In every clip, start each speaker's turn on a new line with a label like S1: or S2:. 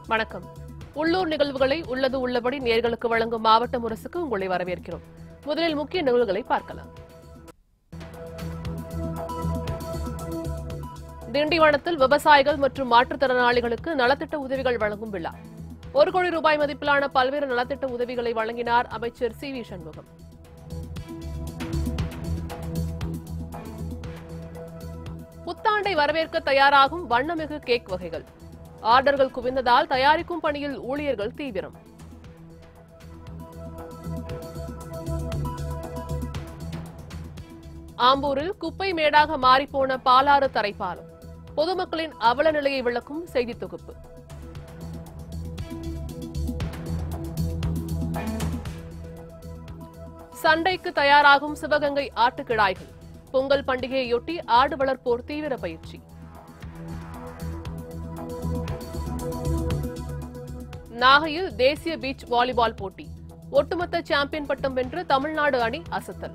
S1: வணக்கம் உள்ளூர் நிகழ்வுகளை உள்ளது உள்ளபடி நேர்களுக்கு வழங்கும் மாவட்ட முரசுக்கு உங்களை வரவேற்கிறோம் முதலில் முக்கிய நிகழ்வுகளை பார்க்கலாம் திண்டிவனத்தில் விவசாயிகள் மற்றும் மாற்றுத்திறனாளிகளுக்கு நலத்திட்ட உதவிகள் வழங்கும் விழா ஒரு கோடி ரூபாய் மதிப்பிலான பல்வேறு நலத்திட்ட உதவிகளை வழங்கினார் அமைச்சர் சி வி சண்முகம் புத்தாண்டை வரவேற்க தயாராகும் வண்ணமிகு கேக் வகைகள் ஆர்டர்கள் குவிந்ததால் தயாரிக்கும் பணியில் ஊழியர்கள் தீவிரம் ஆம்பூரில் குப்பை மேடாக மாறிப்போன பாலாறு தரைப்பாலம் பொதுமக்களின் அவல நிலையை விளக்கும் செய்தி தொகுப்பு சண்டைக்கு தயாராகும் சிவகங்கை ஆட்டுக்கிடாய்கள் பொங்கல் பண்டிகையொட்டி ஆடு வளர்ப்போர் தீவிர பயிற்சி நாகையில் தேசிய பீச் வாலிபால் போட்டி ஒட்டுமொத்த சாம்பியன் பட்டம் வென்று தமிழ்நாடு அணி அசத்தல்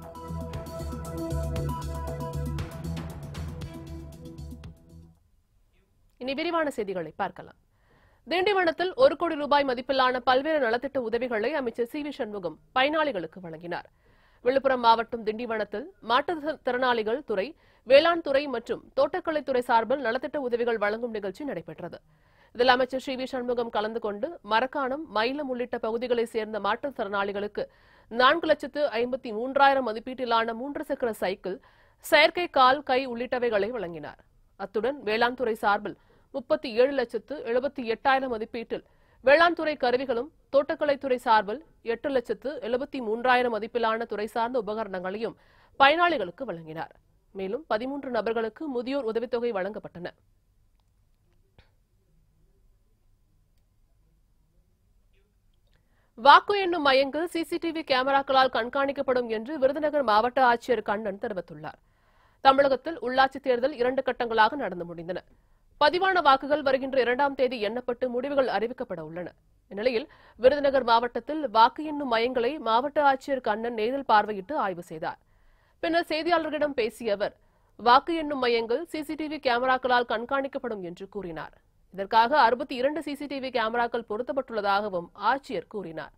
S1: இனி விரிவான செய்திகளை பார்க்கலாம் திண்டிவனத்தில் ஒரு கோடி ரூபாய் மதிப்பிலான பல்வேறு நலத்திட்ட உதவிகளை அமைச்சர் சி வி சண்முகம் பயனாளிகளுக்கு வழங்கினார் விழுப்புரம் மாவட்டம் திண்டிவனத்தில் மாற்றுத் திறனாளிகள் துறை வேளாண் துறை மற்றும் தோட்டக்கலைத்துறை சார்பில் நலத்திட்ட உதவிகள் வழங்கும் நிகழ்ச்சி நடைபெற்றது இதில் அமைச்சர் ஸ்ரீ வி சண்முகம் கலந்து கொண்டு மரக்காணம் மயிலம் உள்ளிட்ட பகுதிகளைச் சேர்ந்த மாற்றுத்திறனாளிகளுக்கு நான்கு லட்சத்து ஐம்பத்தி மூன்றாயிரம் மதிப்பீட்டிலான மூன்று சக்கர சைக்கிள் செயற்கை கால் கை உள்ளிட்டவைகளை வழங்கினார் அத்துடன் வேளாண் துறை சார்பில் முப்பத்தி ஏழு லட்சத்து எழுபத்தி எட்டாயிரம் மதிப்பீட்டில் வேளாண் துறை கருவிகளும் தோட்டக்கலைத்துறை சார்பில் எட்டு லட்சத்து எழுபத்தி மூன்றாயிரம் மதிப்பிலான துறை சார்ந்த உபகரணங்களையும் பயனாளிகளுக்கு வழங்கினார் மேலும் பதிமூன்று நபர்களுக்கு முதியோர் உதவித்தொகை வழங்கப்பட்டன வாக்கு எண்ணும் மையங்கள் சிசிடிவி கேமராக்களால் கண்காணிக்கப்படும் என்று விருதுநகர் மாவட்ட ஆட்சியர் கண்ணன் தெரிவித்துள்ளார் தமிழகத்தில் உள்ளாட்சி தேர்தல் இரண்டு கட்டங்களாக நடந்து முடிந்தன பதிவான வாக்குகள் வருகின்ற இரண்டாம் தேதி எண்ணப்பட்டு முடிவுகள் அறிவிக்கப்பட உள்ளன இந்நிலையில் விருதுநகர் மாவட்டத்தில் வாக்கு எண்ணும் மையங்களை மாவட்ட ஆட்சியர் கண்ணன் நேரில் பார்வையிட்டு ஆய்வு செய்தார் பின்னர் செய்தியாளர்களிடம் பேசிய அவர் வாக்கு எண்ணும் மையங்கள் சிசிடிவி கேமராக்களால் கண்காணிக்கப்படும் என்று கூறினார் இதற்காக அறுபத்தி இரண்டு சிசிடிவி கேமராக்கள் பொருத்தப்பட்டுள்ளதாகவும் ஆட்சியர் கூறினார்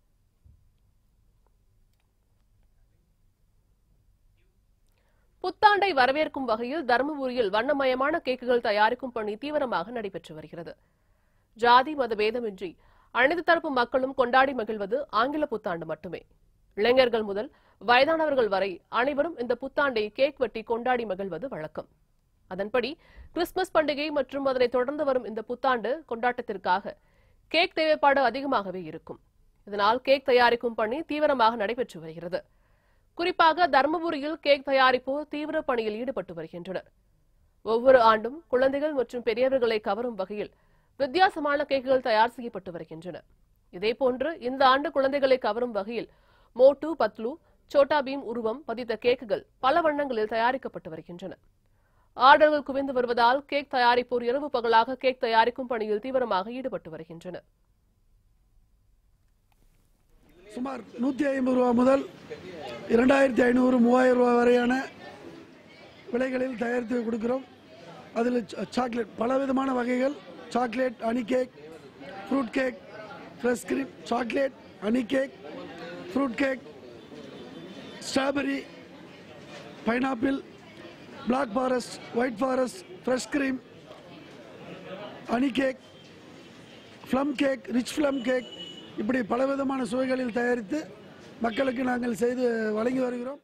S1: புத்தாண்டை வரவேற்கும் வகையில் தருமபுரியில் வண்ணமயமான கேக்குகள் தயாரிக்கும் பணி தீவிரமாக நடைபெற்று வருகிறது ஜாதி மத பேதமின்றி அனைத்து தரப்பு மக்களும் கொண்டாடி மகிழ்வது ஆங்கில புத்தாண்டு மட்டுமே இளைஞர்கள் முதல் வயதானவர்கள் வரை அனைவரும் இந்த புத்தாண்டை கேக் வெட்டி கொண்டாடி மகிழ்வது வழக்கம் அதன்படி கிறிஸ்துமஸ் பண்டிகை மற்றும் அதனைத் தொடர்ந்து வரும் இந்த புத்தாண்டு கொண்டாட்டத்திற்காக கேக் தேவைப்பாடு அதிகமாகவே இருக்கும் இதனால் கேக் தயாரிக்கும் பணி தீவிரமாக நடைபெற்று வருகிறது குறிப்பாக தருமபுரியில் கேக் தயாரிப்போர் தீவிர பணியில் ஈடுபட்டு வருகின்றனர் ஒவ்வொரு ஆண்டும் குழந்தைகள் மற்றும் பெரியவர்களை கவரும் வகையில் வித்தியாசமான கேக்குகள் தயார் செய்யப்பட்டு வருகின்றன இதேபோன்று இந்த ஆண்டு குழந்தைகளை கவரும் வகையில் மோட்டு பத்லு சோட்டா பீம் உருவம் பதித்த கேக்குகள் பல வண்ணங்களில் தயாரிக்கப்பட்டு வருகின்றன ஆர்டர்கள் குவிந்து வருவதால் கேக் தயாரிப்போர் இரவு பகலாக கேக் தயாரிக்கும் பணியில் தீவிரமாக ஈடுபட்டு வருகின்றனர்
S2: சுமார் நூற்றி ஐம்பது ரூபா முதல் இரண்டாயிரத்தி ஐநூறு மூவாயிரம் ரூபா வரையான விலைகளில் தயாரித்து கொடுக்கிறோம் அதில் சா- சாக்லேட் பல விதமான வகைகள் chocolate honey cake fruit cake fresh cream chocolate honey cake fruit cake strawberry pineapple black forest white forest fresh cream honey cake plum cake rich plum cake இப்படி பலவிதமான சுவைகளில் தயாரித்து மக்களுக்கு நாங்கள் செய்து வழங்கி வருகிறோம்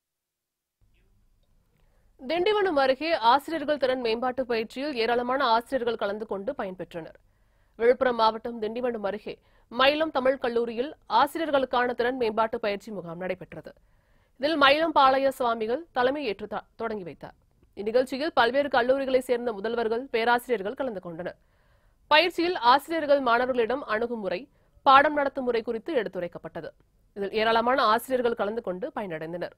S1: திண்டிவனம் அருகே ஆசிரியர்கள் திறன் மேம்பாட்டு பயிற்சியில் ஏராளமான ஆசிரியர்கள் கலந்து கொண்டு பயன்பெற்றனர் விழுப்புரம் மாவட்டம் திண்டிவனம் அருகே மயிலம் தமிழ் கல்லூரியில் ஆசிரியர்களுக்கான திறன் மேம்பாட்டு பயிற்சி முகாம் நடைபெற்றது இதில் மயிலம் பாளைய சுவாமிகள் தலைமை ஏற்று த- தொடங்கி வைத்தார் இந்நிகழ்ச்சியில் பல்வேறு கல்லூரிகளைச் சேர்ந்த முதல்வர்கள் பேராசிரியர்கள் கலந்து கொண்டனர் பயிற்சியில் ஆசிரியர்கள் மாணவர்களிடம் அணுகுமுறை பாடம் நடத்தும் முறை குறித்து எடுத்துரைக்கப்பட்டது இதில் ஏராளமான ஆசிரியர்கள் கலந்து கொண்டு பயனடைந்தனர்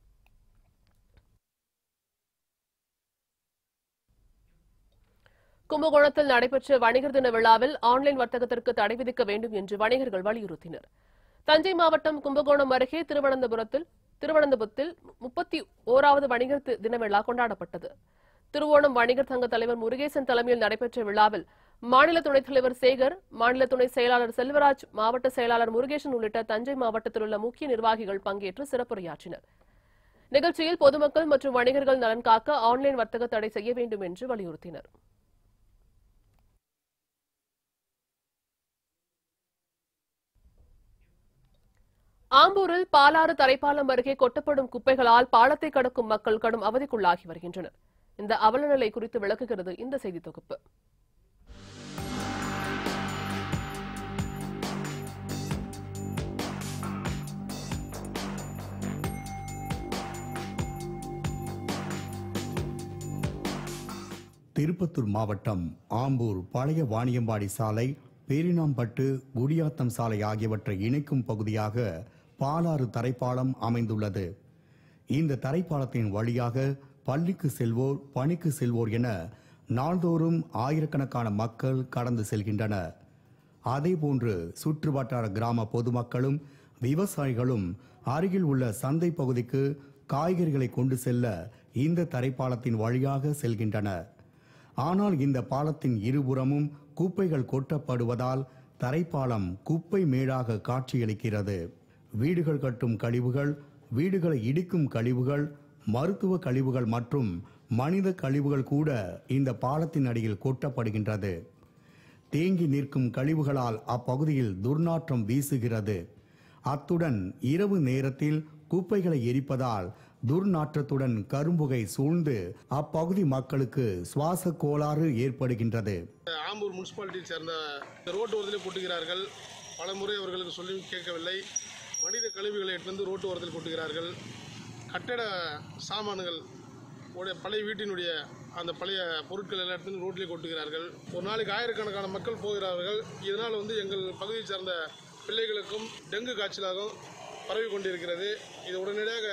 S1: கும்பகோணத்தில் நடைபெற்ற வணிகர் தின விழாவில் ஆன்லைன் வர்த்தகத்திற்கு தடை விதிக்க வேண்டும் என்று வணிகர்கள் வலியுறுத்தினர் தஞ்சை மாவட்டம் கும்பகோணம் அருகே திருவனந்தபுரத்தில் திருவனந்தபுரத்தில் முப்பத்தி ஓராவது வணிகர் தி- தின விழா கொண்டாடப்பட்டது திருவோணம் வணிகர் சங்க தலைவர் முருகேசன் தலைமையில் நடைபெற்ற விழாவில் மாநில துணைத் தலைவர் சேகர் மாநில துணை செயலாளர் செல்வராஜ் மாவட்ட செயலாளர் முருகேசன் உள்ளிட்ட தஞ்சை மாவட்டத்தில் உள்ள முக்கிய நிர்வாகிகள் பங்கேற்று சிறப்புரையாற்றினர் நிகழ்ச்சியில் பொதுமக்கள் மற்றும் வணிகர்கள் நலன் காக்க ஆன்லைன் வர்த்தக தடை செய்ய வேண்டும் என்று வலியுறுத்தினர் ஆம்பூரில் பாலாறு தரைப்பாலம் அருகே கொட்டப்படும் குப்பைகளால் பாலத்தை கடக்கும் மக்கள் கடும் அவதிக்குள்ளாகி வருகின்றனர் இந்த அவலநிலை குறித்து விளக்குகிறது இந்த செய்தி தொகுப்பு
S3: திருப்பத்தூர் மாவட்டம் ஆம்பூர் பழைய வாணியம்பாடி சாலை பேரினாம்பட்டு குடியாத்தம் சாலை ஆகியவற்றை இணைக்கும் பகுதியாக பாலாறு தரைப்பாலம் அமைந்துள்ளது இந்த தரைப்பாலத்தின் வழியாக பள்ளிக்கு செல்வோர் பணிக்கு செல்வோர் என நாள்தோறும் ஆயிரக்கணக்கான மக்கள் கடந்து செல்கின்றனர் அதேபோன்று சுற்றுவட்டார கிராம பொதுமக்களும் விவசாயிகளும் அருகில் உள்ள சந்தை பகுதிக்கு காய்கறிகளை கொண்டு செல்ல இந்த தரைப்பாலத்தின் வழியாக செல்கின்றனர் ஆனால் இந்த பாலத்தின் இருபுறமும் குப்பைகள் கொட்டப்படுவதால் தரைப்பாலம் குப்பை மேடாக காட்சியளிக்கிறது வீடுகள் கட்டும் கழிவுகள் வீடுகளை இடிக்கும் கழிவுகள் மருத்துவ கழிவுகள் மற்றும் மனித கழிவுகள் கூட இந்த பாலத்தின் அடியில் கொட்டப்படுகின்றது தேங்கி நிற்கும் கழிவுகளால் அப்பகுதியில் துர்நாற்றம் வீசுகிறது அத்துடன் இரவு நேரத்தில் குப்பைகளை எரிப்பதால் துர்நாற்றத்துடன் கரும்புகை சூழ்ந்து அப்பகுதி மக்களுக்கு சுவாச கோளாறு ஏற்படுகின்றது
S4: ஆம்பூர் முனிசிபாலிட்டியை சேர்ந்த இந்த ரோட்டு ஓரத்திலே கொட்டுகிறார்கள் பல முறை அவர்களுக்கு சொல்லி கேட்கவில்லை மனித கழிவுகளை எடுத்து வந்து ரோட்டு ஓரத்தில் கொட்டுகிறார்கள் கட்டட சாமான்கள் உடைய பழைய வீட்டினுடைய அந்த பழைய பொருட்கள் எல்லாம் எடுத்து வந்து ரோட்டிலே கொட்டுகிறார்கள் ஒரு நாளைக்கு ஆயிரக்கணக்கான மக்கள் போகிறார்கள் இதனால் வந்து எங்கள் பகுதியை சார்ந்த பிள்ளைகளுக்கும் டெங்கு காய்ச்சலாகவும் பரவி கொண்டிருக்கிறது இது உடனடியாக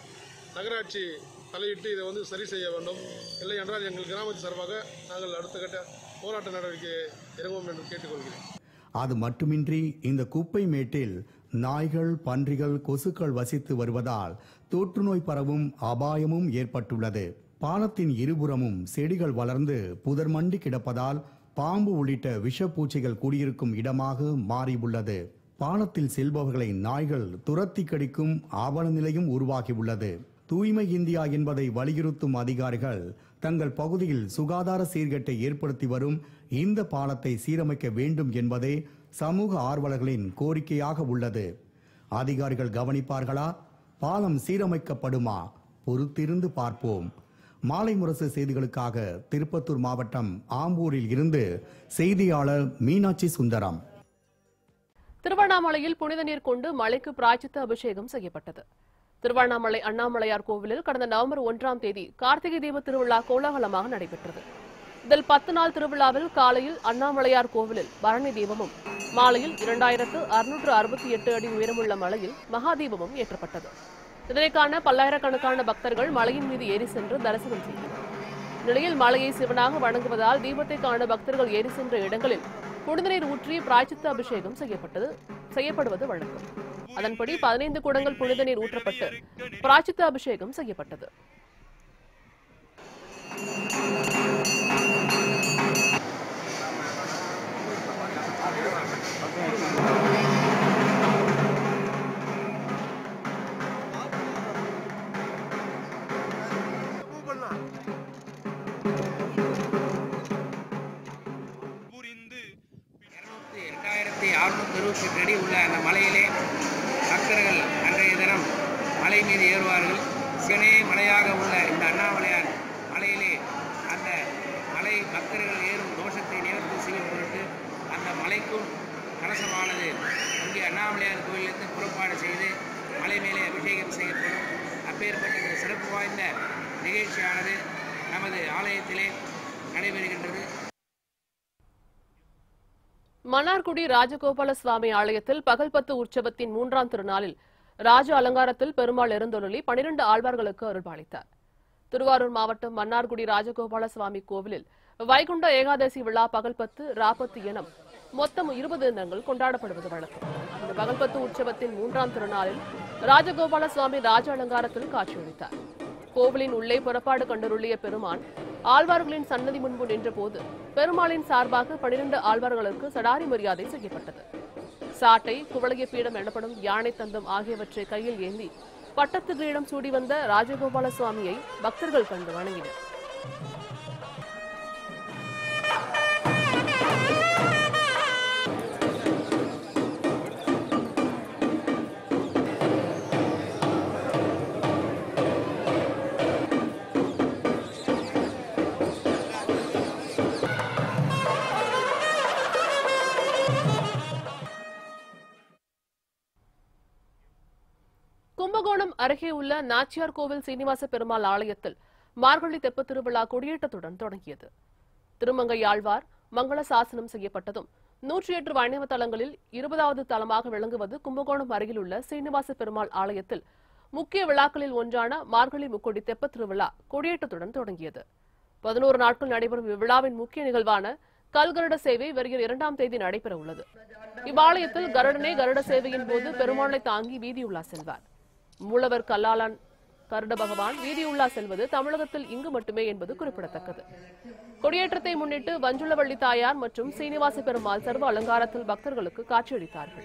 S4: நகராட்சி தலையிட்டு இதை வந்து சரி செய்ய வேண்டும் இல்லை என்றால் எங்கள் கிராமத்து சார்பாக நாங்கள் அடுத்த கட்ட போராட்ட நடவடிக்கை இறங்குவோம் என்று கேட்டுக்கொள்கிறேன்
S3: அது மட்டுமின்றி இந்த குப்பை மேட்டில் நாய்கள் பன்றிகள் கொசுக்கள் வசித்து வருவதால் தொற்றுநோய் பரவும் அபாயமும் ஏற்பட்டுள்ளது பாலத்தின் இருபுறமும் செடிகள் வளர்ந்து புதர் மண்டி கிடப்பதால் பாம்பு உள்ளிட்ட விஷப்பூச்சிகள் குடியிருக்கும் இடமாக மாறியுள்ளது பாலத்தில் செல்பவர்களை நாய்கள் துரத்தி கடிக்கும் ஆவண நிலையும் உருவாகியுள்ளது தூய்மை இந்தியா என்பதை வலியுறுத்தும் அதிகாரிகள் தங்கள் பகுதியில் சுகாதார சீர்கேட்டை ஏற்படுத்தி வரும் இந்த பாலத்தை சீரமைக்க வேண்டும் என்பதே சமூக ஆர்வலர்களின் கோரிக்கையாக உள்ளது அதிகாரிகள் கவனிப்பார்களா பாலம் சீரமைக்கப்படுமா பொறுத்திருந்து பார்ப்போம் மாலை முரசு செய்திகளுக்காக திருப்பத்தூர் மாவட்டம் ஆம்பூரில் இருந்து செய்தியாளர் மீனாட்சி சுந்தரம்
S1: திருவண்ணாமலையில் புனித நீர் கொண்டு மலைக்கு பிராய்ச்சித்த அபிஷேகம் செய்யப்பட்டது திருவண்ணாமலை அண்ணாமலையார் கோவிலில் கடந்த நவம்பர் ஒன்றாம் தேதி கார்த்திகை தீப திருவிழா கோலாகலமாக நடைபெற்றது இதில் பத்து நாள் திருவிழாவில் காலையில் அண்ணாமலையார் கோவிலில் பரணி தீபமும் மாலையில் இரண்டாயிரத்து அறுநூற்று அறுபத்தி எட்டு அடி உயரமுள்ள மலையில் மகாதீபமும் ஏற்றப்பட்டது இதனை காண பல்லாயிரக்கணக்கான பக்தர்கள் மலையின் மீது ஏறி சென்று தரிசனம் செய்தனர் நிலையில் மலையை சிவனாக வணங்குவதால் தீபத்தை காண பக்தர்கள் ஏறி சென்ற இடங்களில் புனித நீர் ஊற்றி பிராய்ச்சித்த அபிஷேகம் செய்யப்பட்டது செய்யப்படுவது வழக்கம் அதன்படி பதினைந்து குடங்கள் புனித நீர் ஊற்றப்பட்டு பிராய்ச்சித்த அபிஷேகம் செய்யப்பட்டது
S5: புரிந்து இருநூத்தி ரெண்டாயிரத்தி அறுநூத்தி இருபத்தி எட்டு அடி உள்ள அந்த மலையிலே பக்தர்கள் அன்றைய தினம் மலை மீது ஏறுவார்கள் சிவனே மலையாக உள்ள இந்த அண்ணாமலையார் மலையிலே அந்த மலை பக்தர்கள் ஏறும் தோஷத்தை நிவர்த்தி செய்யும் பொருட்டு அந்த மலைக்கும் கலசமானது இங்கே அண்ணாமலையார் கோயிலிருந்து புறப்பாடு செய்து மலை மேலே அபிஷேகம் செய்யப்படும் அப்பேற்பட்ட இந்த சிறப்பு வாய்ந்த நிகழ்ச்சியானது நமது ஆலயத்திலே நடைபெறுகின்றது
S1: மன்னார்குடி ராஜகோபால சுவாமி ஆலயத்தில் பகல்பத்து உற்சவத்தின் மூன்றாம் திருநாளில் ராஜ அலங்காரத்தில் பெருமாள் எழுந்தொருளி பனிரெண்டு ஆழ்வார்களுக்கு அருள்பாலித்தார் திருவாரூர் மாவட்டம் மன்னார்குடி ராஜகோபால சுவாமி கோவிலில் வைகுண்ட ஏகாதசி விழா பகல்பத்து ராபத்து என மொத்தம் இருபது தினங்கள் கொண்டாடப்படுவது வழக்கம் இந்த பகல்பத்து உற்சவத்தின் மூன்றாம் திருநாளில் ராஜகோபால சுவாமி ராஜ அலங்காரத்தில் காட்சியளித்தார் கோவிலின் உள்ளே புறப்பாடு கண்டருளிய பெருமான் ஆழ்வார்களின் சன்னதி முன்பு நின்றபோது பெருமாளின் சார்பாக பனிரெண்டு ஆழ்வார்களுக்கு சடாரி மரியாதை செய்யப்பட்டது சாட்டை குவளைய பீடம் எனப்படும் யானை தந்தம் ஆகியவற்றை கையில் ஏந்தி பட்டத்து கிரீடம் சூடி வந்த ராஜகோபால சுவாமியை பக்தர்கள் கண்டு வணங்கினர் கும்பகோணம் அருகே உள்ள நாச்சியார் கோவில் சீனிவாச பெருமாள் ஆலயத்தில் மார்கழி தெப்பத் திருவிழா கொடியேற்றத்துடன் தொடங்கியது திருமங்கை ஆழ்வார் மங்கள சாசனம் செய்யப்பட்டதும் நூற்றி எட்டு வைணவ தலங்களில் இருபதாவது தலமாக விளங்குவது கும்பகோணம் அருகில் உள்ள சீனிவாச பெருமாள் ஆலயத்தில் முக்கிய விழாக்களில் ஒன்றான மார்கழி முக்கொடி தெப்பத் திருவிழா கொடியேற்றத்துடன் தொடங்கியது பதினோரு நாட்கள் நடைபெறும் இவ்விழாவின் முக்கிய நிகழ்வான கல்கருட சேவை வருகிற இரண்டாம் தேதி நடைபெற உள்ளது இவ்வாலயத்தில் கருடனே கருட சேவையின் போது பெருமாளை தாங்கி வீதியுலா செல்வார் மூலவர் கல்லாளன் கருட பகவான் வீதியுலா செல்வது தமிழகத்தில் இங்கு மட்டுமே என்பது குறிப்பிடத்தக்கது கொடியேற்றத்தை முன்னிட்டு வஞ்சுளவள்ளி தாயார் மற்றும் சீனிவாச பெருமாள் சர்வ அலங்காரத்தில் பக்தர்களுக்கு காட்சியளித்தார்கள்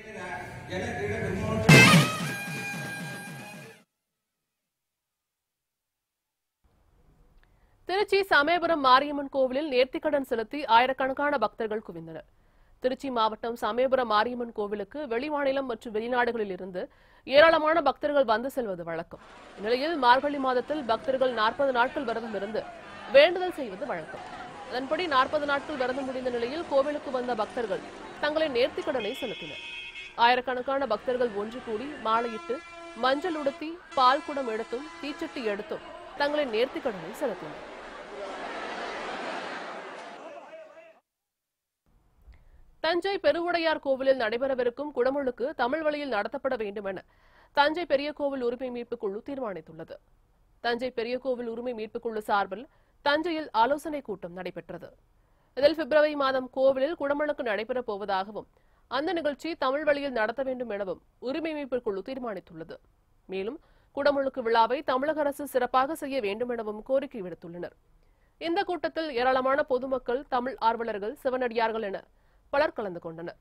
S1: திருச்சி சமயபுரம் மாரியம்மன் கோவிலில் நேர்த்திக்கடன் செலுத்தி ஆயிரக்கணக்கான பக்தர்கள் குவிந்தனர் திருச்சி மாவட்டம் சமயபுரம் மாரியம்மன் கோவிலுக்கு வெளிமாநிலம் மற்றும் வெளிநாடுகளில் இருந்து ஏராளமான பக்தர்கள் வந்து செல்வது வழக்கம் இந்நிலையில் மார்கழி மாதத்தில் பக்தர்கள் நாற்பது நாட்கள் விரதம் இருந்து வேண்டுதல் செய்வது வழக்கம் அதன்படி நாற்பது நாட்கள் விரதம் முடிந்த நிலையில் கோவிலுக்கு வந்த பக்தர்கள் தங்களின் நேர்த்திக்கடனை செலுத்தினர் ஆயிரக்கணக்கான பக்தர்கள் ஒன்று கூடி மாலையிட்டு மஞ்சள் உடுத்தி பால் குடம் எடுத்தும் தீச்சட்டி எடுத்தும் தங்களின் நேர்த்திக்கடனை செலுத்தினர் தஞ்சை பெருவுடையார் கோவிலில் நடைபெறவிருக்கும் குடமுழுக்கு தமிழ் வழியில் நடத்தப்பட வேண்டும் என தஞ்சை பெரிய கோவில் உரிமை மீட்புக் குழு தீர்மானித்துள்ளது தஞ்சை பெரிய கோவில் உரிமை மீட்புக் குழு சார்பில் தஞ்சையில் ஆலோசனை கூட்டம் நடைபெற்றது இதில் பிப்ரவரி மாதம் கோவிலில் குடமுழுக்கு நடைபெறப் போவதாகவும் அந்த நிகழ்ச்சி தமிழ் வழியில் நடத்த வேண்டும் எனவும் உரிமை மீட்புக் குழு தீர்மானித்துள்ளது மேலும் குடமுழுக்கு விழாவை தமிழக அரசு சிறப்பாக செய்ய வேண்டும் எனவும் கோரிக்கை விடுத்துள்ளனர் இந்த கூட்டத்தில் ஏராளமான பொதுமக்கள் தமிழ் ஆர்வலர்கள் சிவனடியார்கள் என பலர் கலந்து கொண்டனர்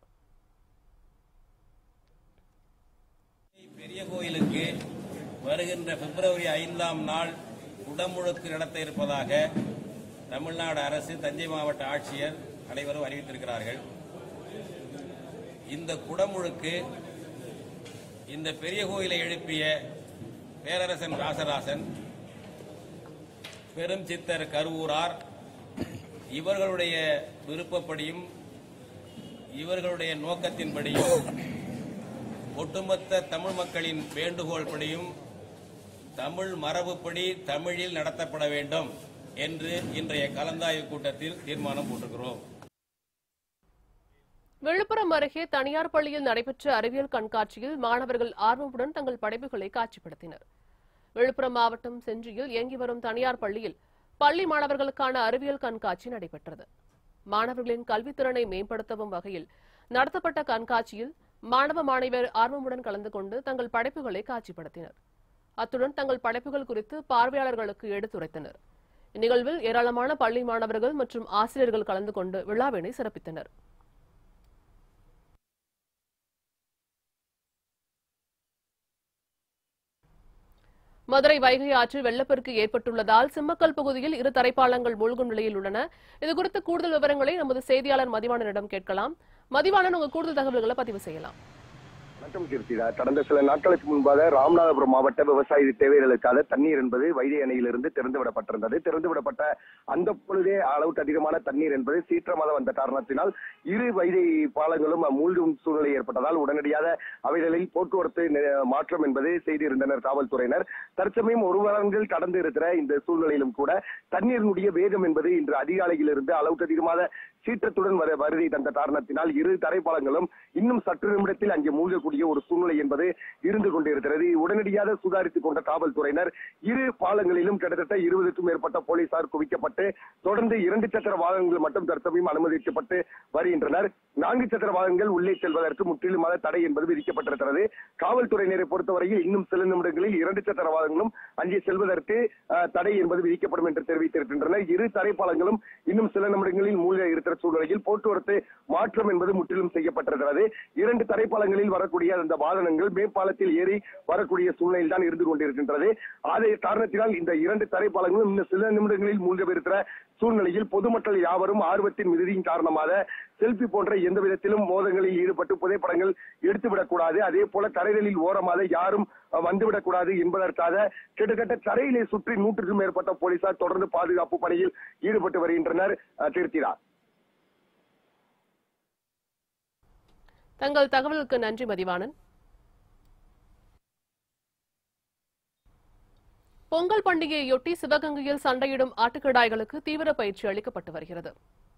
S6: பெரிய கோயிலுக்கு வருகின்ற பிப்ரவரி ஐந்தாம் நாள் குடமுழுக்கு நடத்த இருப்பதாக தமிழ்நாடு அரசு தஞ்சை மாவட்ட ஆட்சியர் அனைவரும் அறிவித்திருக்கிறார்கள் இந்த குடமுழுக்கு இந்த பெரிய கோயிலை எழுப்பிய பேரரசன் ராசராசன் பெரும் சித்தர் கருவூரார் இவர்களுடைய விருப்பப்படியும் இவர்களுடைய நோக்கத்தின்படியும் ஒட்டுமொத்த தமிழ் மக்களின் வேண்டுகோள் படியும் தமிழ் மரபுப்படி தமிழில் நடத்தப்பட வேண்டும் என்று இன்றைய கலந்தாய்வு கூட்டத்தில் தீர்மானம் போட்டிருக்கிறோம்
S1: விழுப்புரம் அருகே தனியார் பள்ளியில் நடைபெற்ற அறிவியல் கண்காட்சியில் மாணவர்கள் ஆர்வமுடன் தங்கள் படைப்புகளை காட்சிப்படுத்தினர் விழுப்புரம் மாவட்டம் செஞ்சியில் இயங்கி வரும் தனியார் பள்ளியில் பள்ளி மாணவர்களுக்கான அறிவியல் கண்காட்சி நடைபெற்றது மாணவர்களின் கல்வித்திறனை மேம்படுத்தவும் வகையில் நடத்தப்பட்ட கண்காட்சியில் மாணவ மாணவியர் ஆர்வமுடன் கலந்து கொண்டு தங்கள் படைப்புகளை காட்சிப்படுத்தினர் அத்துடன் தங்கள் படைப்புகள் குறித்து பார்வையாளர்களுக்கு எடுத்துரைத்தனர் இந்நிகழ்வில் ஏராளமான பள்ளி மாணவர்கள் மற்றும் ஆசிரியர்கள் கலந்து கொண்டு விழாவினை சிறப்பித்தனர் மதுரை வைகை ஆற்றில் வெள்ளப்பெருக்கு ஏற்பட்டுள்ளதால் சிம்மக்கல் பகுதியில் இரு தரைப்பாலங்கள் மூழ்கும் நிலையில் உள்ளன இதுகுறித்து கூடுதல் விவரங்களை நமது செய்தியாளர் மதிவாணனிடம் கேட்கலாம் மதிவாணன் உங்க கூடுதல் தகவல்களை பதிவு செய்யலாம்
S7: வணக்கம் கீர்த்திதா கடந்த சில நாட்களுக்கு முன்பாக ராமநாதபுரம் மாவட்ட விவசாய தேவைகளுக்காக தண்ணீர் என்பது வைகை அணையிலிருந்து திறந்துவிடப்பட்டிருந்தது திறந்துவிடப்பட்ட அந்த பொழுதே அளவுக்கு அதிகமான தண்ணீர் என்பது சீற்றமாக வந்த காரணத்தினால் இரு வைகை பாலங்களும் மூழ்கும் சூழ்நிலை ஏற்பட்டதால் உடனடியாக அவைகளில் போக்குவரத்து நி- மாற்றம் என்பது செய்திருந்தனர் காவல்துறையினர் தற்சமயம் ஒரு வாரங்கள் கடந்து இருக்கிற இந்த சூழ்நிலையிலும் கூட தண்ணீரினுடைய வேகம் என்பது இன்று அதிகாலையிலிருந்து அளவுக்கு அதிகமாக சீற்றத்துடன் வர வருகை தந்த காரணத்தினால் இரு தரைப்பாலங்களும் இன்னும் சற்று நிமிடத்தில் அங்கே மூழ்கக்கூடிய ஒரு சூழ்நிலை என்பது இருந்து கொண்டிருக்கிறது உடனடியாக சுதாரித்துக் கொண்ட காவல்துறையினர் இரு பாலங்களிலும் கிட்டத்தட்ட இருபதுக்கும் மேற்பட்ட போலீசார் குவிக்கப்பட்டு தொடர்ந்து இரண்டு சக்கர வாகனங்கள் மட்டும் தற்சமயம் அனுமதிக்கப்பட்டு வருகின்றனர் நான்கு சக்கர வாகனங்கள் உள்ளே செல்வதற்கு முற்றிலுமாக தடை என்பது விதிக்கப்பட்டிருக்கிறது காவல்துறையினரை பொறுத்தவரையில் இன்னும் சில நிமிடங்களில் இரண்டு சக்கர வாகனங்களும் அங்கே செல்வதற்கு அஹ், தடை என்பது விதிக்கப்படும் என்று தெரிவித்திருக்கின்றனர் இரு தரைப்பாலங்களும் இன்னும் சில நிமிடங்களில் மூழ்க இருக்கிற சூழ்நிலையில் போக்குவரத்து மாற்றம் என்பது முற்றிலும் செய்யப்பட்டிருக்கிறது இரண்டு தரைப்பாலங்களில் வரக்கூடிய அந்த வாகனங்கள் மேம்பாலத்தில் ஏறி வரக்கூடிய சூழ்நிலையில் தான் இருந்து கொண்டிருக்கின்றது அதே காரணத்தினால் இந்த இரண்டு தரைப்பாலங்களும் இன்னும் சில நிமிடங்களில் மூழ்கவிருக்கிற சூழ்நிலையில் பொதுமக்கள் யாவரும் ஆர்வத்தின் மிகுதியின் காரணமாக செல்பி போன்ற எந்த விதத்திலும் மோதங்களில் ஈடுபட்டு புகைப்படங்கள் எடுத்துவிடக்கூடாது அதே போல கரைகளில் ஓரமாக யாரும் அஹ், வந்துவிடக்கூடாது என்பதற்காக கிட்டத்தட்ட கரையிலே சுற்றி நூற்றுக்கும் மேற்பட்ட போலீசார் தொடர்ந்து பாதுகாப்பு பணியில் ஈடுபட்டு வருகின்றனர் அஹ், கீர்த்திதா
S1: தங்கள் தகவலுக்கு நன்றி மதிவாணன் பொங்கல் பண்டிகையொட்டி சிவகங்கையில் சண்டையிடும் ஆட்டுக்கிடாய்களுக்கு தீவிர பயிற்சி அளிக்கப்பட்டு வருகிறது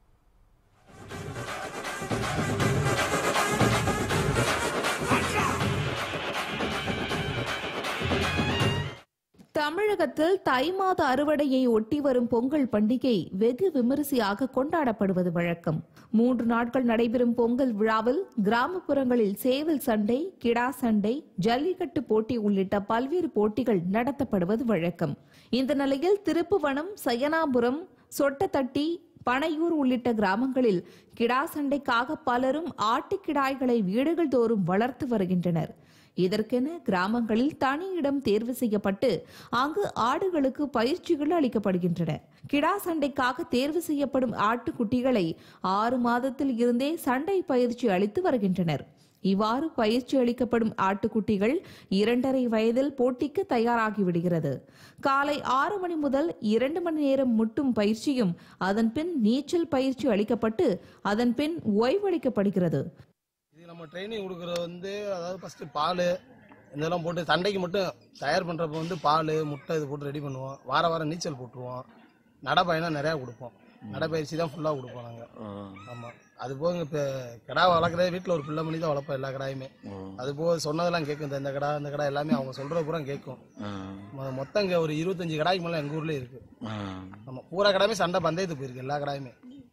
S8: தமிழகத்தில் தை மாத அறுவடையை ஒட்டி வரும் பொங்கல் பண்டிகை வெகு விமரிசையாக கொண்டாடப்படுவது வழக்கம் மூன்று நாட்கள் நடைபெறும் பொங்கல் விழாவில் கிராமப்புறங்களில் சேவல் சண்டை கிடா சண்டை ஜல்லிக்கட்டு போட்டி உள்ளிட்ட பல்வேறு போட்டிகள் நடத்தப்படுவது வழக்கம் இந்த நிலையில் திருப்புவனம் சயனாபுரம் சொட்டத்தட்டி பனையூர் உள்ளிட்ட கிராமங்களில் கிடா சண்டைக்காக பலரும் ஆட்டுக்கிடாய்களை வீடுகள் தோறும் வளர்த்து வருகின்றனர் இதற்கென கிராமங்களில் தனி இடம் தேர்வு செய்யப்பட்டு அங்கு ஆடுகளுக்கு பயிற்சிகள் அளிக்கப்படுகின்றன கிடா சண்டைக்காக தேர்வு செய்யப்படும் ஆட்டுக்குட்டிகளை ஆறு மாதத்தில் இருந்தே சண்டை பயிற்சி அளித்து வருகின்றனர் இவ்வாறு பயிற்சி அளிக்கப்படும் ஆட்டுக்குட்டிகள் இரண்டரை வயதில் போட்டிக்கு தயாராகி விடுகிறது காலை ஆறு மணி முதல் இரண்டு மணி நேரம் முட்டும் பயிற்சியும் அதன் பின் நீச்சல் பயிற்சி அளிக்கப்பட்டு அதன் பின் ஓய்வளிக்கப்படுகிறது
S9: இது நம்ம ட்ரைனிங் கொடுக்குறது வந்து அதாவது ஃபஸ்ட்டு பால் இதெல்லாம் போட்டு சண்டைக்கு மட்டும் தயார் பண்ணுறப்ப வந்து பால் முட்டை இது போட்டு ரெடி பண்ணுவோம் வார வாரம் நீச்சல் போட்டுருவோம் நடைப்பயணம் நிறையா கொடுப்போம் நடைப்பயிற்சி தான் ஃபுல்லாக கொடுப்போம் நாங்கள் ஆமாம் அது போக இப்போ கிடா வளர்க்குறதே வீட்டில் ஒரு பிள்ளை பண்ணி தான் வளர்ப்போம் எல்லா கடாயுமே அது போக சொன்னதெல்லாம் கேட்கும் இந்த இந்த கடா இந்த கடா எல்லாமே அவங்க சொல்கிற பூரா கேட்கும் மொ- மொத்தம் இங்கே ஒரு இருபத்தஞ்சு கடாய்க்கு மேலே எங்கள் ஊர்லேயே இருக்குது ஆமாம் பூரா கடாயுமே சண்டை பந்தயத்துக்கு போயிருக்கு எல்லா கடாயுமே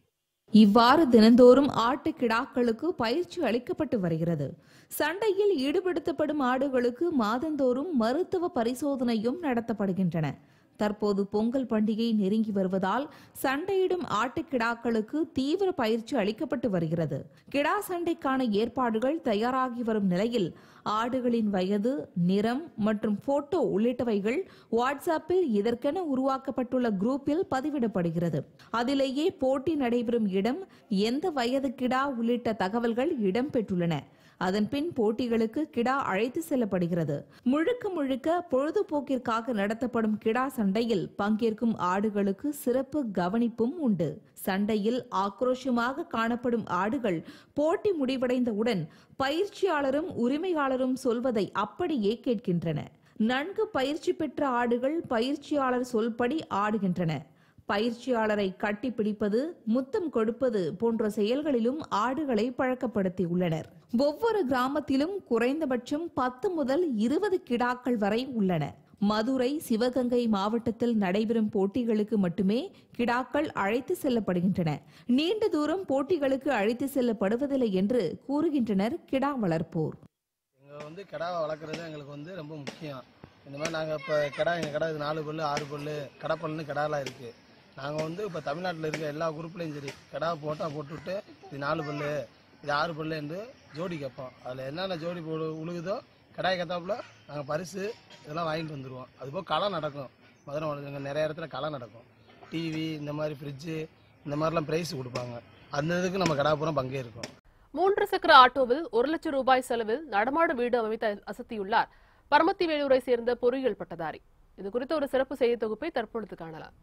S8: இவ்வாறு தினந்தோறும் ஆட்டு கிடாக்களுக்கு பயிற்சி அளிக்கப்பட்டு வருகிறது சண்டையில் ஈடுபடுத்தப்படும் ஆடுகளுக்கு மாதந்தோறும் மருத்துவ பரிசோதனையும் நடத்தப்படுகின்றன தற்போது பொங்கல் பண்டிகை நெருங்கி வருவதால் சண்டையிடும் ஆட்டுக்கிடாக்களுக்கு தீவிர பயிற்சி அளிக்கப்பட்டு வருகிறது கிடா சண்டைக்கான ஏற்பாடுகள் தயாராகி வரும் நிலையில் ஆடுகளின் வயது நிறம் மற்றும் போட்டோ உள்ளிட்டவைகள் வாட்ஸ்அப்பில் இதற்கென உருவாக்கப்பட்டுள்ள குரூப்பில் பதிவிடப்படுகிறது அதிலேயே போட்டி நடைபெறும் இடம் எந்த வயது கிடா உள்ளிட்ட தகவல்கள் இடம்பெற்றுள்ளன அதன் பின் போட்டிகளுக்கு கிடா அழைத்து செல்லப்படுகிறது முழுக்க முழுக்க பொழுதுபோக்கிற்காக நடத்தப்படும் கிடா சண்டையில் பங்கேற்கும் ஆடுகளுக்கு சிறப்பு கவனிப்பும் உண்டு சண்டையில் ஆக்ரோஷமாக காணப்படும் ஆடுகள் போட்டி முடிவடைந்தவுடன் பயிற்சியாளரும் உரிமையாளரும் சொல்வதை அப்படியே கேட்கின்றன நன்கு பயிற்சி பெற்ற ஆடுகள் பயிற்சியாளர் சொல்படி ஆடுகின்றன பயிற்சியாளரை கட்டிப்பிடிப்பது முத்தம் கொடுப்பது போன்ற செயல்களிலும் ஆடுகளை பழக்கப்படுத்தியுள்ளனர் ஒவ்வொரு கிராமத்திலும் குறைந்தபட்சம் பத்து முதல் இருபது கிடாக்கள் வரை உள்ளன மதுரை சிவகங்கை மாவட்டத்தில் நடைபெறும் போட்டிகளுக்கு மட்டுமே கிடாக்கள் அழைத்து செல்லப்படுகின்றன நீண்ட தூரம் போட்டிகளுக்கு அழைத்து செல்லப்படுவதில்லை என்று கூறுகின்றனர் கிடா வளர்ப்போர்
S9: எங்கள் வந்து கிடாவை வளர்க்குறது எங்களுக்கு வந்து ரொம்ப முக்கியம் இந்த மாதிரி நாங்கள் இப்போ கிடா எங்கள் கடை இது நாலு பல்லு ஆறு பல்லு கடைப்பல்லுன்னு கிடாலாம் இருக்குது நாங்கள் வந்து இப்போ தமிழ்நாட்டில் இருக்க எல்லா குரூப்லேயும் சரி கிடா போட்டால் போட்டுவிட்டு இது நாலு பல்லு இது ஆறு பல்லு என்று ஜோடி கேட்போம் அதில் என்னென்ன ஜோடி போடு உழுகுதோ கடாய் கத்தாப்புல நாங்கள் பரிசு இதெல்லாம் வாங்கிட்டு வந்துடுவோம் அதுபோக களை நடக்கும் மதுரை மாவட்டத்தில் நிறைய இடத்துல களை நடக்கும் டிவி இந்த மாதிரி ஃப்ரிட்ஜு இந்த மாதிரிலாம் ப்ரைஸ் கொடுப்பாங்க அந்த இதுக்கு நம்ம கடாபுரம் பங்கேற்கும்
S1: மூன்று சக்கர ஆட்டோவில் ஒரு லட்சம் ரூபாய் செலவில் நடமாடும் வீடு அமைத்து அசத்தியுள்ளார் பரமத்தி வேலூரை சேர்ந்த பொறியியல் பட்டதாரி இது குறித்த ஒரு சிறப்பு செய்தி தொகுப்பை தற்பொழுது காணலாம்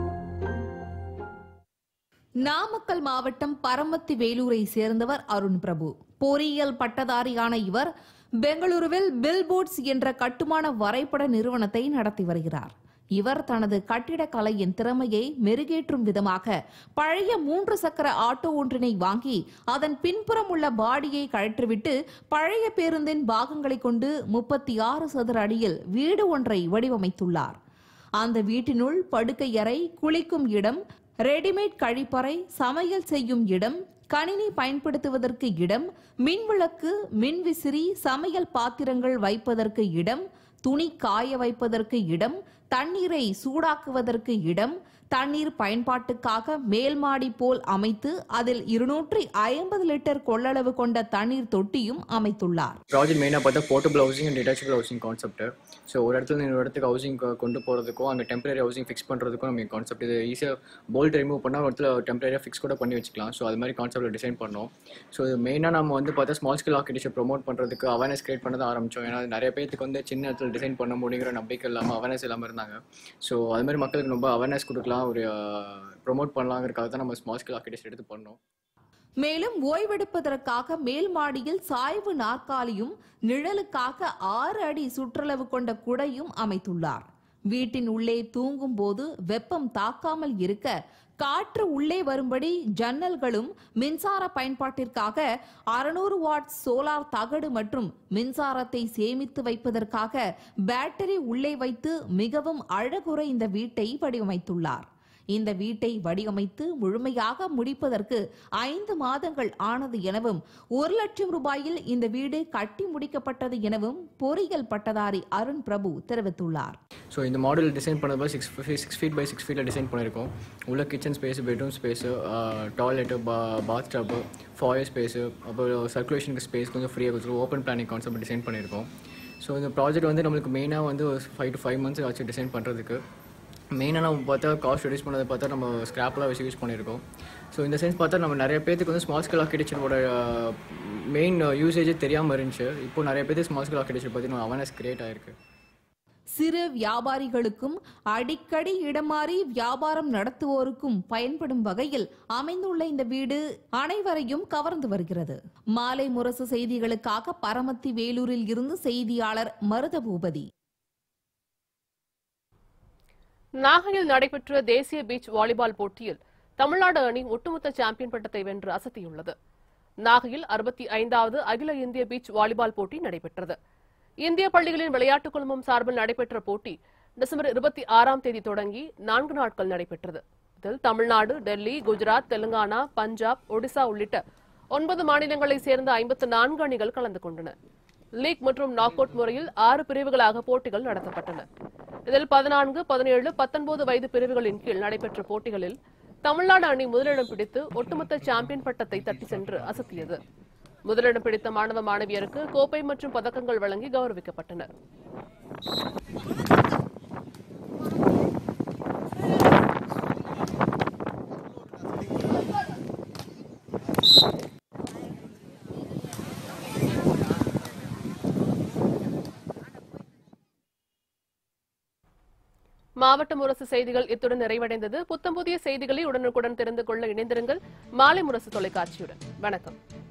S8: நாமக்கல் மாவட்டம் பரமத்தி வேலூரை சேர்ந்தவர் அருண் பிரபு பொறியியல் பட்டதாரியான இவர் பெங்களூருவில் பில்போர்ட்ஸ் என்ற கட்டுமான வரைபட நிறுவனத்தை நடத்தி வருகிறார் இவர் தனது கட்டிடக்கலையின் திறமையை மெருகேற்றும் விதமாக பழைய மூன்று சக்கர ஆட்டோ ஒன்றினை வாங்கி அதன் பின்புறம் உள்ள பாடியை கழற்றிவிட்டு பழைய பேருந்தின் பாகங்களை கொண்டு முப்பத்தி ஆறு சதுர அடியில் வீடு ஒன்றை வடிவமைத்துள்ளார் அந்த வீட்டினுள் படுக்கை அறை குளிக்கும் இடம் ரெடிமேட் கழிப்பறை சமையல் செய்யும் இடம் கணினி பயன்படுத்துவதற்கு இடம் மின்விளக்கு மின்விசிறி சமையல் பாத்திரங்கள் வைப்பதற்கு இடம் துணி காய வைப்பதற்கு இடம் தண்ணீரை சூடாக்குவதற்கு இடம் தண்ணீர் பயன்பாட்டுக்காக மேல்மாடி போல் அமைத்து அதில் இருநூற்றி ஐம்பது லிட்டர் கொள்ளளவு கொண்ட தண்ணீர் தொட்டியும் அமைத்துள்ளார்
S10: ப்ராஜெக்ட் மெயினாக பார்த்தா portable housing and detachable housing concept so ஒரு இடத்துல இருந்து இன்னொரு இடத்துக்கு ஹவுசிங் கொண்டு போகிறதுக்கும் அங்கே டெம்பரரி ஹவுசிங் ஃபிக்ஸ் பண்ணுறதுக்கும் நம்ம கான்செப்ட் இது ஈஸியாக போல்ட் ரிமூவ் பண்ணால் ஒரு இடத்துல டெம்பரரியாக ஃபிக்ஸ் கூட பண்ணி வச்சுக்கலாம் ஸோ அது மாதிரி கான்செப்ட்டில் டிசைன் பண்ணோம் ஸோ இது மெயினாக நம்ம வந்து பார்த்தா ஸ்மால் ஸ்கேல் ஆர்கிடெக்சர் ப்ரொமோட் பண்ணுறதுக்கு அவேர்னஸ் கிரியேட் பண்ண ஆரம்பித்தோம் ஏன்னா நிறைய பேருக்கு வந்து சின்ன இடத்துல டிசைன் பண்ண முடியுங்கிற நம்பிக்கை இல்லாமல் அவேர்னஸ் இல்லாமல் இருந்தாங்க ஸோ அது மாதிரி மக்களுக்கு ரொம்ப அவேர்னஸ் கொடுக்கலாம் ஒரு ப்ரொமோட் பண்ணலாங்கிறதுக்காக தான் நம்ம ஸ்மால் ஸ்கேல் ஆர்கிடெக்சர் எடுத்து பண்ணோம்
S8: மேலும் ஓய்வெடுப்பதற்காக மேல் மாடியில் சாய்வு நாற்காலியும் நிழலுக்காக ஆறு அடி சுற்றளவு கொண்ட குடையும் அமைத்துள்ளார் வீட்டின் உள்ளே தூங்கும் போது வெப்பம் தாக்காமல் இருக்க காற்று உள்ளே வரும்படி ஜன்னல்களும் மின்சார பயன்பாட்டிற்காக அறுநூறு வாட் சோலார் தகடு மற்றும் மின்சாரத்தை சேமித்து வைப்பதற்காக பேட்டரி உள்ளே வைத்து மிகவும் அழகுற இந்த வீட்டை வடிவமைத்துள்ளார் இந்த வீட்டை வடிவமைத்து முழுமையாக முடிப்பதற்கு ஐந்து மாதங்கள் ஆனது எனவும் ஒரு லட்சம் ரூபாயில் இந்த வீடு கட்டி முடிக்கப்பட்டது எனவும் பொறியியல் பட்டதாரி அருண் பிரபு தெரிவித்துள்ளார்
S10: ஸோ இந்த மாடல் டிசைன் பண்ணது six six feet by six ஃபீட்டில் டிசைன் பண்ணியிருக்கோம் உள்ள kitchen space bedroom space toilet பா பாத் டப்பு ஃபாயர் ஸ்பேஸு அப்புறம் சர்க்குலேஷனுக்கு ஸ்பேஸ் கொஞ்சம் ஃப்ரீயாக கொடுத்துருக்கோம் ஓப்பன் பிளானிங் கான்செப்ட் டிசைன் பண்ணியிருக்கோம் ஸோ இந்த ப்ராஜெக்ட் வந்து நம்மளுக்கு மெயினாக வந்து ஃபைவ் டு ஃபைவ் மந்த்ஸ் ஆச்சு டிசைன் பண்ணுறதுக்கு மெயினாக நம்ம பார்த்தா காஸ்ட் ரெடியூஸ் பண்ணதை பார்த்தா நம்ம ஸ்க்ராப்லாம் வச்சு யூஸ் பண்ணியிருக்கோம் ஸோ இந்த சென்ஸ் பார்த்தா நம்ம நிறைய பேத்துக்கு வந்து ஸ்மால் ஸ்கேல் ஆர்கிடெக்சரோட மெயின் யூசேஜே தெரியாமல் இருந்துச்சு இப்போ நிறைய பேருக்கு ஸ்மால் ஸ்கேல் ஆர்கிடெக்சர் பற்றி நம்ம அவேர்னஸ் கிரியேட் ஆயிருக்கு
S8: சிறு வியாபாரிகளுக்கும் அடிக்கடி இடமாறி வியாபாரம் நடத்துவோருக்கும் பயன்படும் வகையில் அமைந்துள்ள இந்த வீடு அனைவரையும் கவர்ந்து வருகிறது மாலை முரசு செய்திகளுக்காக பரமத்தி வேலூரில் இருந்து செய்தியாளர் மருதபூபதி
S1: நாகையில் நடைபெற்ற தேசிய பீச் வாலிபால் போட்டியில் தமிழ்நாடு அணி ஒட்டுமொத்த சாம்பியன் பட்டத்தை வென்று அசத்தியுள்ளது நாகையில் அறுபத்தி ஐந்தாவது அகில இந்திய பீச் வாலிபால் போட்டி நடைபெற்றது இந்திய பள்ளிகளின் விளையாட்டுக் குழுமம் சார்பில் நடைபெற்ற போட்டி டிசம்பர் இருபத்தி ஆறாம் தேதி தொடங்கி நான்கு நாட்கள் நடைபெற்றது இதில் தமிழ்நாடு டெல்லி குஜராத் தெலுங்கானா பஞ்சாப் ஒடிசா உள்ளிட்ட ஒன்பது மாநிலங்களைச் சேர்ந்த ஐம்பத்து நான்கு அணிகள் கலந்து கொண்டன லீக் மற்றும் நாக் அவுட் முறையில் ஆறு பிரிவுகளாக போட்டிகள் நடத்தப்பட்டன இதில் பதினான்கு பதினேழு பத்தொன்பது வயது பிரிவுகளின் கீழ் நடைபெற்ற போட்டிகளில் தமிழ்நாடு அணி முதலிடம் பிடித்து ஒட்டுமொத்த சாம்பியன் பட்டத்தை தட்டி சென்று அசத்தியது முதலிடம் பிடித்த மாணவ மாணவியருக்கு கோப்பை மற்றும் பதக்கங்கள் வழங்கி கௌரவிக்கப்பட்டனர் மாவட்ட முரசு செய்திகள் இத்துடன் நிறைவடைந்தது புத்தம் புதிய செய்திகளை உடனுக்குடன் தெரிந்து கொள்ள இணைந்திருங்கள் மாலை முரசு தொலைக்காட்சியுடன் வணக்கம்